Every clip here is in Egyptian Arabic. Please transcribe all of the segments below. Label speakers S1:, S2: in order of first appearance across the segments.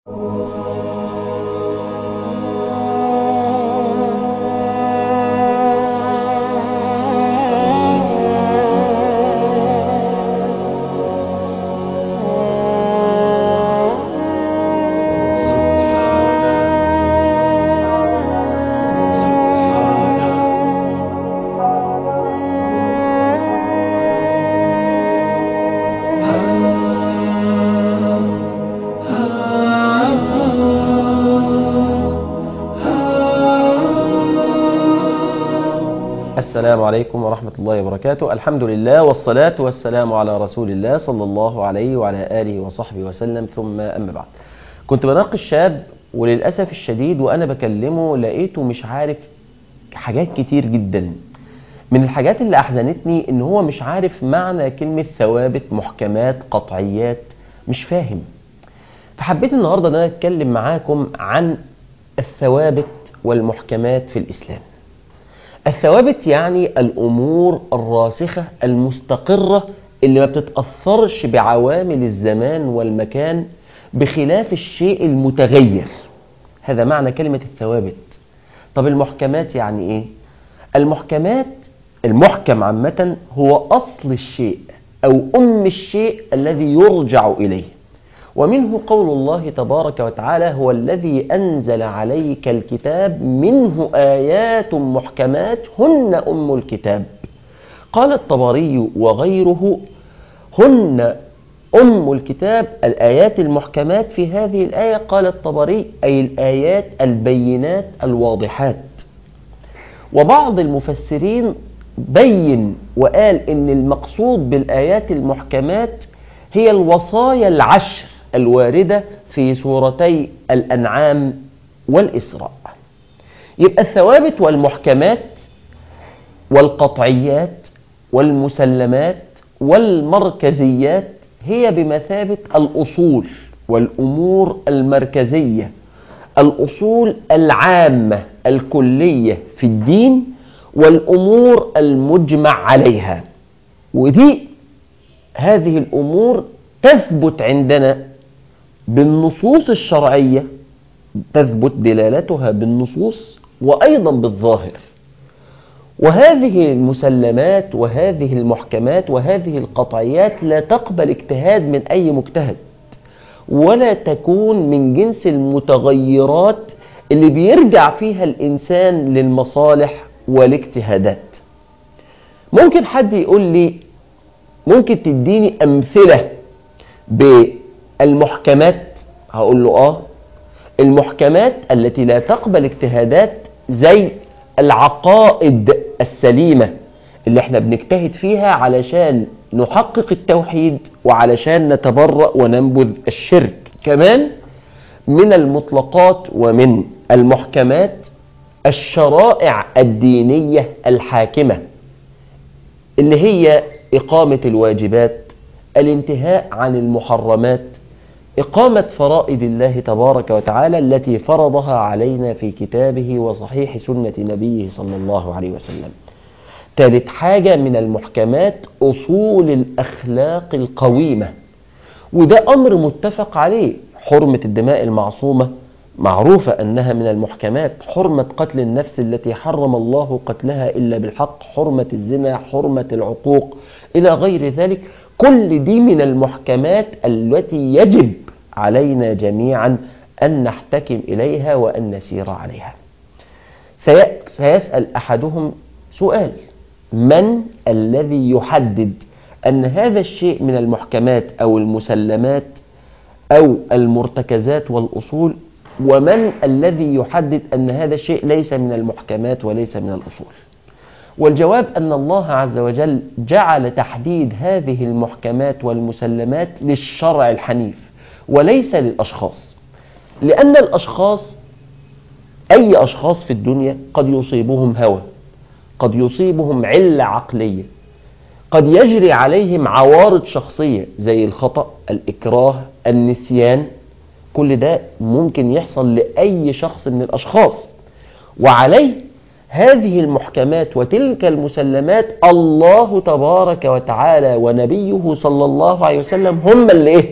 S1: السلام عليكم ورحمة الله وبركاته الحمد لله والصلاة والسلام على رسول الله صلى الله عليه وعلى آله وصحبه وسلم ثم أما بعد كنت بناقش شاب وللأسف الشديد وأنا بكلمه لقيته مش عارف حاجات كتير جدا من الحاجات اللي أحزنتني إن هو مش عارف معنى كلمة ثوابت محكمات قطعيات مش فاهم فحبيت النهاردة أن أنا أتكلم معاكم عن الثوابت والمحكمات في الإسلام الثوابت يعني الأمور الراسخة المستقرة اللي ما بتتأثرش بعوامل الزمان والمكان بخلاف الشيء المتغير هذا معنى كلمة الثوابت طب المحكمات يعني إيه؟ المحكمات المحكم عامة هو أصل الشيء أو أم الشيء الذي يرجع إليه ومنه قول الله تبارك وتعالى هو الذي أنزل عليك الكتاب منه آيات محكمات هن أم الكتاب قال الطبري وغيره هن أم الكتاب الآيات المحكمات في هذه الآية قال الطبري أي الآيات البينات الواضحات وبعض المفسرين بين وقال إن المقصود بالآيات المحكمات هي الوصايا العشر الواردة في سورتي الأنعام والإسراء يبقى الثوابت والمحكمات والقطعيات والمسلمات والمركزيات هي بمثابة الأصول والأمور المركزية الأصول العامة الكلية في الدين والأمور المجمع عليها ودي هذه الأمور تثبت عندنا بالنصوص الشرعية تثبت دلالتها بالنصوص وأيضا بالظاهر وهذه المسلمات وهذه المحكمات وهذه القطعيات لا تقبل اجتهاد من أي مجتهد ولا تكون من جنس المتغيرات اللي بيرجع فيها الإنسان للمصالح والاجتهادات ممكن حد يقول لي ممكن تديني أمثلة بالمحكمات هقول له آه المحكمات التي لا تقبل اجتهادات زي العقائد السليمة اللي احنا بنجتهد فيها علشان نحقق التوحيد وعلشان نتبرأ وننبذ الشرك كمان من المطلقات ومن المحكمات الشرائع الدينية الحاكمة اللي هي إقامة الواجبات الانتهاء عن المحرمات إقامة فرائض الله تبارك وتعالى التي فرضها علينا في كتابه وصحيح سنة نبيه صلى الله عليه وسلم ثالث حاجة من المحكمات أصول الأخلاق القويمة وده أمر متفق عليه حرمة الدماء المعصومة معروفة أنها من المحكمات حرمة قتل النفس التي حرم الله قتلها إلا بالحق حرمة الزنا حرمة العقوق إلى غير ذلك كل دي من المحكمات التي يجب علينا جميعا أن نحتكم إليها وأن نسير عليها سيسأل أحدهم سؤال من الذي يحدد أن هذا الشيء من المحكمات أو المسلمات أو المرتكزات والأصول ومن الذي يحدد أن هذا الشيء ليس من المحكمات وليس من الأصول والجواب أن الله عز وجل جعل تحديد هذه المحكمات والمسلمات للشرع الحنيف وليس للأشخاص لأن الأشخاص أي أشخاص في الدنيا قد يصيبهم هوى قد يصيبهم علة عقلية قد يجري عليهم عوارض شخصية زي الخطأ الإكراه النسيان كل ده ممكن يحصل لأي شخص من الأشخاص وعليه هذه المحكمات وتلك المسلمات الله تبارك وتعالى ونبيه صلى الله عليه وسلم هم اللي إيه؟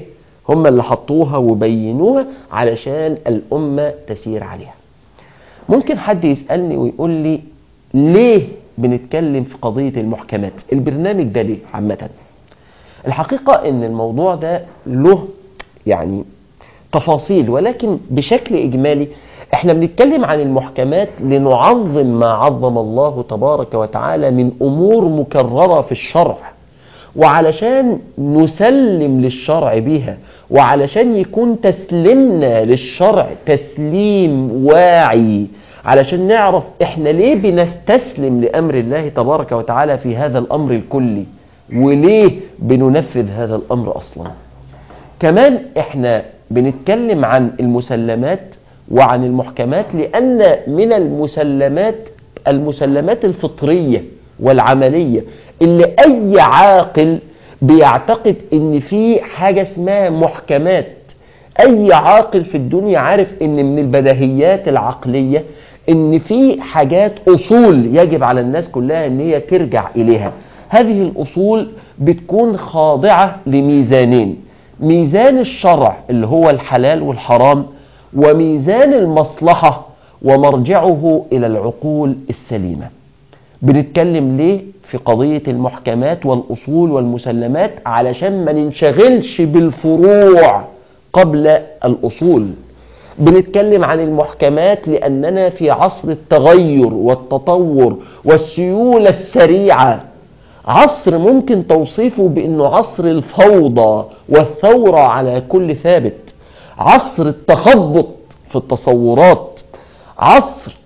S1: هم اللي حطوها وبينوها علشان الأمة تسير عليها ممكن حد يسألني ويقول لي ليه بنتكلم في قضية المحكمات البرنامج ده ليه عامة الحقيقة ان الموضوع ده له يعني تفاصيل ولكن بشكل إجمالي احنا بنتكلم عن المحكمات لنعظم ما عظم الله تبارك وتعالى من أمور مكررة في الشرع وعلشان نسلم للشرع بها وعلشان يكون تسليمنا للشرع تسليم واعي علشان نعرف احنا ليه بنستسلم لأمر الله تبارك وتعالى في هذا الأمر الكلي وليه بننفذ هذا الأمر أصلا كمان احنا بنتكلم عن المسلمات وعن المحكمات لأن من المسلمات المسلمات الفطرية والعملية اللي أي عاقل بيعتقد ان في حاجة اسمها محكمات أي عاقل في الدنيا عارف ان من البديهيات العقلية ان في حاجات أصول يجب على الناس كلها ان هي ترجع إليها هذه الأصول بتكون خاضعة لميزانين ميزان الشرع اللي هو الحلال والحرام وميزان المصلحة ومرجعه إلى العقول السليمة بنتكلم ليه في قضية المحكمات والأصول والمسلمات علشان ما ننشغلش بالفروع قبل الأصول بنتكلم عن المحكمات لأننا في عصر التغير والتطور والسيولة السريعة عصر ممكن توصيفه بأنه عصر الفوضى والثورة على كل ثابت عصر التخبط في التصورات عصر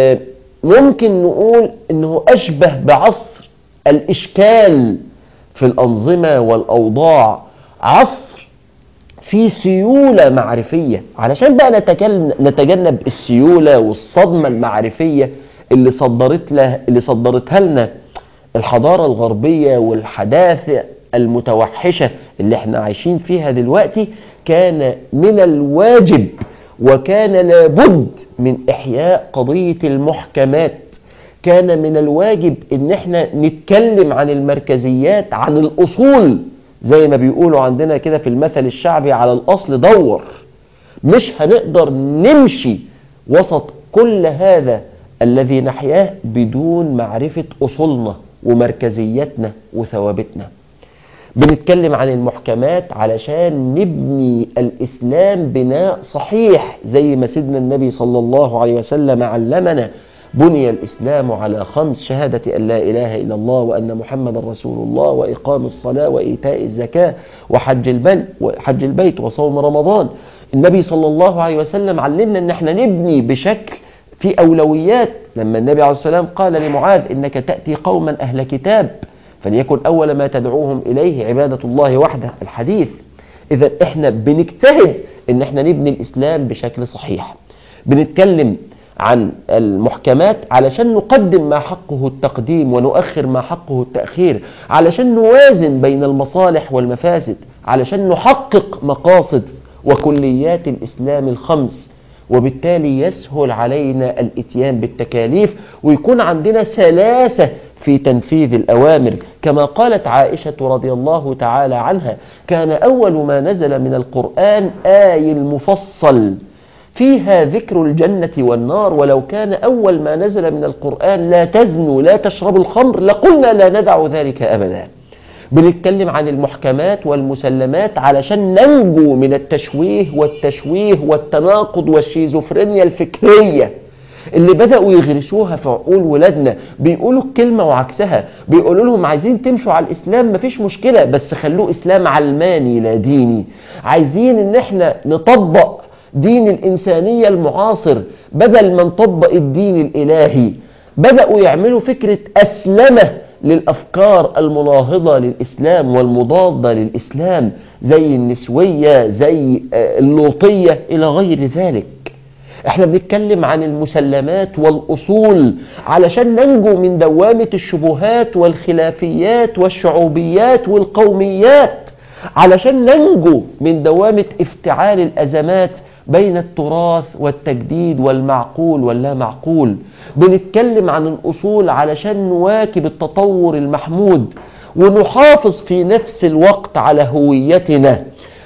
S1: ممكن نقول أنه أشبه بعصر الإشكال في الأنظمة والأوضاع عصر في سيولة معرفية علشان بقى نتجنب السيولة والصدمة المعرفية اللي صدرت له اللي صدرتها لنا الحضارة الغربية والحداثة المتوحشة اللي احنا عايشين فيها دلوقتي كان من الواجب وكان لابد من إحياء قضية المحكمات كان من الواجب ان احنا نتكلم عن المركزيات عن الأصول زي ما بيقولوا عندنا كده في المثل الشعبي على الأصل دور مش هنقدر نمشي وسط كل هذا الذي نحياه بدون معرفة أصولنا ومركزيتنا وثوابتنا بنتكلم عن المحكمات علشان نبني الإسلام بناء صحيح زي ما سيدنا النبي صلى الله عليه وسلم علمنا بني الإسلام على خمس شهادة أن لا إله إلا الله وأن محمد رسول الله وإقام الصلاة وإيتاء الزكاة وحج البيت, وحج البيت وصوم رمضان النبي صلى الله عليه وسلم علمنا أن احنا نبني بشكل في أولويات لما النبي عليه السلام قال لمعاذ إنك تأتي قوما أهل كتاب فليكن أول ما تدعوهم إليه عبادة الله وحده الحديث إذا إحنا بنجتهد إن إحنا نبني الإسلام بشكل صحيح بنتكلم عن المحكمات علشان نقدم ما حقه التقديم ونؤخر ما حقه التأخير علشان نوازن بين المصالح والمفاسد علشان نحقق مقاصد وكليات الإسلام الخمس وبالتالي يسهل علينا الاتيان بالتكاليف ويكون عندنا سلاسة في تنفيذ الأوامر كما قالت عائشة رضي الله تعالى عنها كان أول ما نزل من القرآن آي المفصل فيها ذكر الجنة والنار ولو كان أول ما نزل من القرآن لا تزنوا لا تشربوا الخمر لقلنا لا ندع ذلك أبدا بنتكلم عن المحكمات والمسلمات علشان ننجو من التشويه والتشويه والتناقض والشيزوفرينيا الفكرية اللي بدأوا يغرسوها في عقول ولادنا بيقولوا الكلمة وعكسها بيقولوا لهم عايزين تمشوا على الإسلام مفيش مشكلة بس خلوه إسلام علماني لا ديني عايزين ان احنا نطبق دين الإنسانية المعاصر بدل ما نطبق الدين الإلهي بدأوا يعملوا فكرة أسلمة للأفكار المناهضة للإسلام والمضادة للإسلام زي النسوية زي اللوطية إلى غير ذلك احنا بنتكلم عن المسلمات والأصول علشان ننجو من دوامة الشبهات والخلافيات والشعوبيات والقوميات علشان ننجو من دوامة افتعال الأزمات بين التراث والتجديد والمعقول واللا معقول بنتكلم عن الأصول علشان نواكب التطور المحمود ونحافظ في نفس الوقت على هويتنا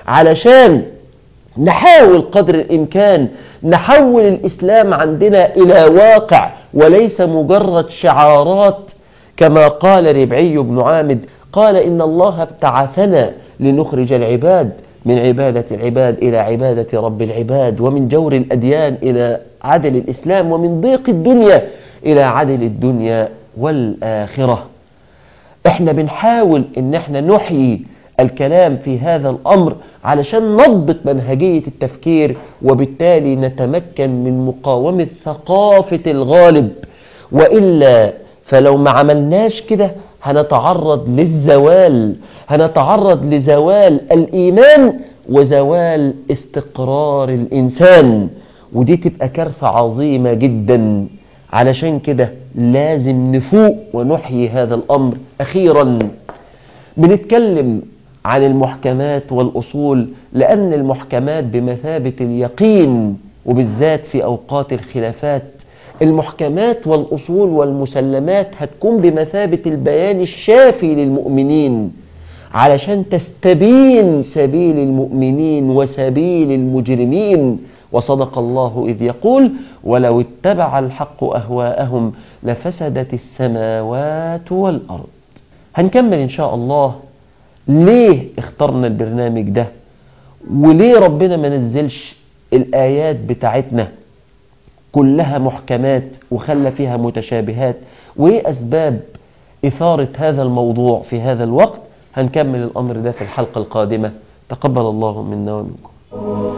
S1: علشان نحاول قدر الإمكان نحول الإسلام عندنا إلى واقع وليس مجرد شعارات كما قال ربعي بن عامد قال إن الله ابتعثنا لنخرج العباد من عبادة العباد إلى عبادة رب العباد ومن جور الأديان إلى عدل الإسلام ومن ضيق الدنيا إلى عدل الدنيا والآخرة احنا بنحاول ان احنا نحيي الكلام في هذا الأمر علشان نضبط منهجية التفكير وبالتالي نتمكن من مقاومة ثقافة الغالب وإلا فلو ما عملناش كده هنتعرض للزوال هنتعرض لزوال الإيمان وزوال استقرار الإنسان ودي تبقى كارثة عظيمة جدا علشان كده لازم نفوق ونحيي هذا الأمر أخيرا بنتكلم عن المحكمات والأصول لأن المحكمات بمثابة اليقين وبالذات في أوقات الخلافات المحكمات والأصول والمسلمات هتكون بمثابة البيان الشافي للمؤمنين علشان تستبين سبيل المؤمنين وسبيل المجرمين وصدق الله إذ يقول ولو اتبع الحق أهواءهم لفسدت السماوات والأرض هنكمل إن شاء الله ليه اخترنا البرنامج ده وليه ربنا ما نزلش الآيات بتاعتنا كلها محكمات وخلى فيها متشابهات وإيه أسباب إثارة هذا الموضوع في هذا الوقت هنكمل الأمر ده في الحلقة القادمة تقبل الله منا ومنكم